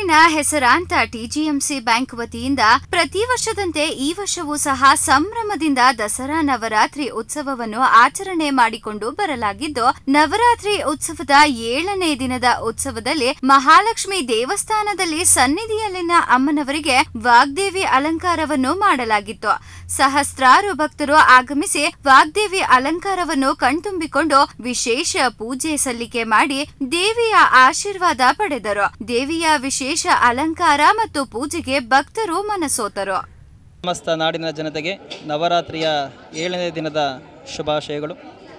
ತುಮಕೂರಿನ ಹೆಸರಾಂತ ಟಿಜಿಎಂಸಿ ಬ್ಯಾಂಕ್ ವತಿಯಿಂದ ಪ್ರತಿ ವರ್ಷದಂತೆ ಈ ವರ್ಷವೂ ಸಹ ಸಂಭ್ರಮದಿಂದ ದಸರಾ ನವರಾತ್ರಿ ಉತ್ಸವವನ್ನು ಆಚರಣೆ ಮಾಡಿಕೊಂಡು ಬರಲಾಗಿದ್ದು ನವರಾತ್ರಿ ಉತ್ಸವದ ಏಳನೇ ದಿನದ ಉತ್ಸವದಲ್ಲಿ ಮಹಾಲಕ್ಷ್ಮಿ ದೇವಸ್ಥಾನದಲ್ಲಿ ಸನ್ನಿಧಿಯಲ್ಲಿನ ಅಮ್ಮನವರಿಗೆ ವಾಗ್ದೇವಿ ಅಲಂಕಾರವನ್ನು ಮಾಡಲಾಗಿತ್ತು ಸಹಸ್ರಾರು ಭಕ್ತರು ಆಗಮಿಸಿ ವಾಗ್ದೇವಿ ಅಲಂಕಾರವನ್ನು ಕಣ್ತುಂಬಿಕೊಂಡು ವಿಶೇಷ ಪೂಜೆ ಸಲ್ಲಿಕೆ ಮಾಡಿ ದೇವಿಯ ಆಶೀರ್ವಾದ ಪಡೆದರು ದೇವಿಯ ವಿಶೇಷ ಅಲಂಕಾರ ಮತ್ತು ಪೂಜೆಗೆ ಭಕ್ತರು ಮನಸೋತರು ಸಮಸ್ತ ನಾಡಿನ ಜನತೆಗೆ ನವರಾತ್ರಿಯ ಏಳನೇ ದಿನದ ಶುಭಾಶಯಗಳು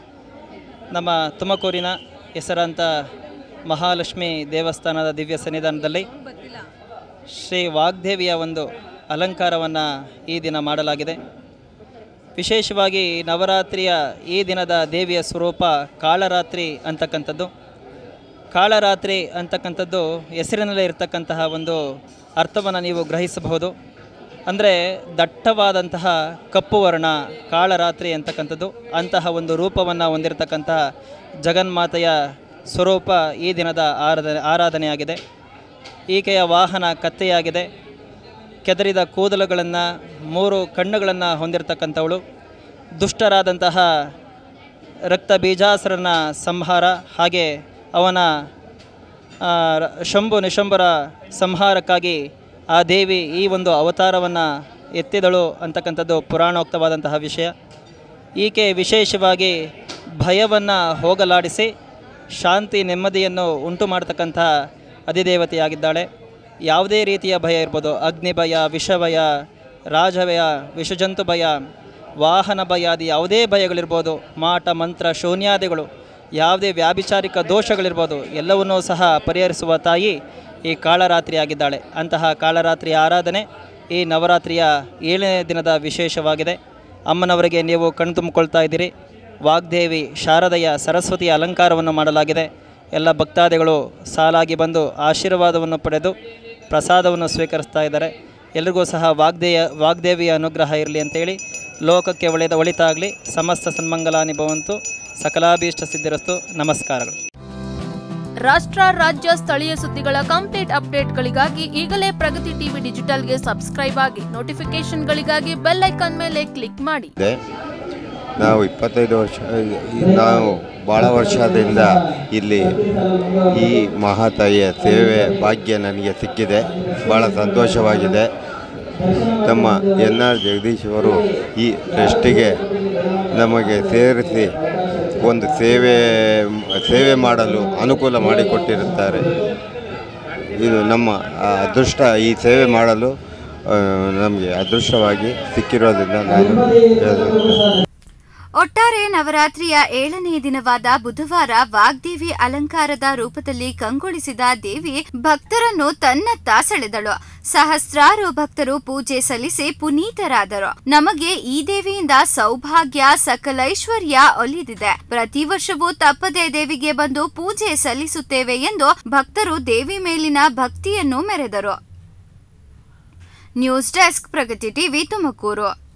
ನಮ್ಮ ತುಮಕೂರಿನ ಹೆಸರಾಂತ ಮಹಾಲಕ್ಷ್ಮಿ ದೇವಸ್ಥಾನದ ದಿವ್ಯ ಸನ್ನಿಧಾನದಲ್ಲಿ ಶ್ರೀ ವಾಗ್ದೇವಿಯ ಒಂದು ಅಲಂಕಾರವನ್ನು ಈ ದಿನ ಮಾಡಲಾಗಿದೆ ವಿಶೇಷವಾಗಿ ನವರಾತ್ರಿಯ ಈ ದಿನದ ದೇವಿಯ ಸ್ವರೂಪ ಕಾಳರಾತ್ರಿ ಅಂತಕ್ಕಂಥದ್ದು ಕಾಳರಾತ್ರಿ ಅಂತಕ್ಕಂಥದ್ದು ಹೆಸರಿನಲ್ಲೇ ಇರತಕ್ಕಂತಹ ಒಂದು ಅರ್ಥವನ್ನು ನೀವು ಗ್ರಹಿಸಬಹುದು ಅಂದರೆ ದಟ್ಟವಾದಂತಹ ಕಪ್ಪು ವರ್ಣ ಕಾಳರಾತ್ರಿ ಅಂತಕ್ಕಂಥದ್ದು ಅಂತಹ ಒಂದು ರೂಪವನ್ನು ಹೊಂದಿರತಕ್ಕಂತಹ ಜಗನ್ಮಾತೆಯ ಸ್ವರೂಪ ಈ ದಿನದ ಆರಾಧನೆ ಆರಾಧನೆಯಾಗಿದೆ ಈಕೆಯ ವಾಹನ ಕತ್ತೆಯಾಗಿದೆ ಕೆದರಿದ ಕೂದಲುಗಳನ್ನು ಮೂರು ಕಣ್ಣುಗಳನ್ನು ಹೊಂದಿರತಕ್ಕಂಥವಳು ದುಷ್ಟರಾದಂತಹ ರಕ್ತ ಬೀಜಾಸುರನ ಸಂಹಾರ ಹಾಗೆ ಅವನ ಆ, ರ- ಶಂಭು ನಿಶಂಬರ ಸಂಹಾರಕ್ಕಾಗಿ ಆ ದೇವಿ ಈ ಒಂದು ಅವತಾರವನ್ನು ಎತ್ತಿದಳು ಅಂತಕ್ಕಂಥದ್ದು ಪುರಾಣೋಕ್ತವಾದಂತಹ ವಿಷಯ ಈಕೆ ವಿಶೇಷವಾಗಿ ಭಯವನ್ನು ಹೋಗಲಾಡಿಸಿ ಶಾಂತಿ ನೆಮ್ಮದಿಯನ್ನು ಉಂಟು ಮಾಡತಕ್ಕಂತಹ ಅಧಿದೇವತೆಯಾಗಿದ್ದಾಳೆ ಯಾವುದೇ ರೀತಿಯ ಭಯ ಇರ್ಬೋದು ಅಗ್ನಿ ಭಯ ವಿಷಭಯ ರಾಜಭಯ ವಿಷಜಂತು ಭಯ ವಾಹನ ಭಯ ಅದು ಯಾವುದೇ ಭಯಗಳಿರ್ಬೋದು ಮಾಟ ಮಂತ್ರ ಶೂನ್ಯಾದಿಗಳು ಯಾವುದೇ ವ್ಯಾಭಿಚಾರಿಕ ದೋಷಗಳಿರ್ಬೋದು ಎಲ್ಲವನ್ನೂ ಸಹ ಪರಿಹರಿಸುವ ತಾಯಿ ಈ ಕಾಳರಾತ್ರಿ ಆಗಿದ್ದಾಳೆ ಅಂತಹ ಕಾಳರಾತ್ರಿಯ ಆರಾಧನೆ ಈ ನವರಾತ್ರಿಯ ಏಳನೇ ದಿನದ ವಿಶೇಷವಾಗಿದೆ ಅಮ್ಮನವರಿಗೆ ನೀವು ಕಣ್ತುಂಬಿಕೊಳ್ತಾ ಇದ್ದೀರಿ ವಾಗ್ದೇವಿ ಶಾರದೆಯ ಸರಸ್ವತಿಯ ಅಲಂಕಾರವನ್ನು ಮಾಡಲಾಗಿದೆ ಎಲ್ಲ ಭಕ್ತಾದಿಗಳು ಸಾಲಾಗಿ ಬಂದು ಆಶೀರ್ವಾದವನ್ನು ಪಡೆದು ಪ್ರಸಾದವನ್ನು ಸ್ವೀಕರಿಸ್ತಾ ಇದ್ದಾರೆ ಎಲ್ರಿಗೂ ಸಹ ವಾಗ್ದೇಯ ವಾಗ್ದೇವಿಯ ಅನುಗ್ರಹ ಇರಲಿ ಅಂತೇಳಿ ಲೋಕಕ್ಕೆ ಒಳ್ಳೆಯದ ಒಳಿತಾಗಲಿ ಸಮಸ್ತ ಸನ್ಮಂಗಲಾನಿ ಭವಂತು ಸಕಲಾಭೀಷ್ಟ ಸಿದ್ಧಿರಸ್ತು ನಮಸ್ಕಾರಗಳು ರಾಷ್ಟ್ರ ರಾಜ್ಯ ಸ್ಥಳೀಯ ಸುದ್ದಿಗಳ ಕಂಪ್ಲೀಟ್ ಅಪ್ಡೇಟ್ಗಳಿಗಾಗಿ ಈಗಲೇ ಪ್ರಗತಿ ಟಿವಿ ಡಿಜಿಟಲ್ಗೆ ಸಬ್ಸ್ಕ್ರೈಬ್ ಆಗಿ ನೋಟಿಫಿಕೇಶನ್ಗಳಿಗಾಗಿ ಬೆಲ್ ಐಕಾನ್ ಮೇಲೆ ಕ್ಲಿಕ್ ಮಾಡಿ ಇದೆ ನಾವು ಇಪ್ಪತ್ತೈದು ವರ್ಷ ಈ- ನಾವು ಭಾಳ ವರ್ಷದಿಂದ ಇಲ್ಲಿ ಈ ಮಹಾತಾಯಿಯ ಸೇವೆ ಭಾಗ್ಯ ನನಗೆ ಸಿಕ್ಕಿದೆ ಭಾಳ ಸಂತೋಷವಾಗಿದೆ ತಮ್ಮ ಎನ್ ಆರ್ ಜಗದೀಶ್ ಅವರು ಈ ಟ್ರಸ್ಟಿಗೆ ನಮಗೆ ಸೇರಿಸಿ ಒಂದು ಸೇವೆ ಸೇವೆ ಮಾಡಲು ಅನುಕೂಲ ಮಾಡಿಕೊಟ್ಟಿರುತ್ತಾರೆ ಇದು ನಮ್ಮ ಆ, ಅದೃಷ್ಟ ಈ ಸೇವೆ ಮಾಡಲು ಆ, ನಮಗೆ ಅದೃಷ್ಟವಾಗಿ ಸಿಕ್ಕಿರೋದ್ರಿಂದ ನಾನು ಹೇಳುತ್ತೇನೆ ಒಟ್ಟಾರೆ ನವರಾತ್ರಿಯ ಏಳನೇ ದಿನವಾದ ಬುಧವಾರ ವಾಗ್ದೇವಿ ಅಲಂಕಾರದ ರೂಪದಲ್ಲಿ ಕಂಗೊಳಿಸಿದ ದೇವಿ ಭಕ್ತರನ್ನು ತನ್ನತ್ತ ಸೆಳೆದಳು ಸಹಸ್ರಾರು ಭಕ್ತರು ಪೂಜೆ ಸಲ್ಲಿಸಿ ಪುನೀತರಾದರು ನಮಗೆ ಈ ದೇವಿಯಿಂದ ಸೌಭಾಗ್ಯ ಸಕಲೈಶ್ವರ್ಯ ಒಲಿದಿದೆ ಪ್ರತಿ ವರ್ಷವೂ ತಪ್ಪದೆ ದೇವಿಗೆ ಬಂದು ಪೂಜೆ ಸಲ್ಲಿಸುತ್ತೇವೆ ಎಂದು ಭಕ್ತರು ದೇವಿ ಮೇಲಿನ ಭಕ್ತಿಯನ್ನು ಮೆರೆದರು news desk Pragati TV Tumakuru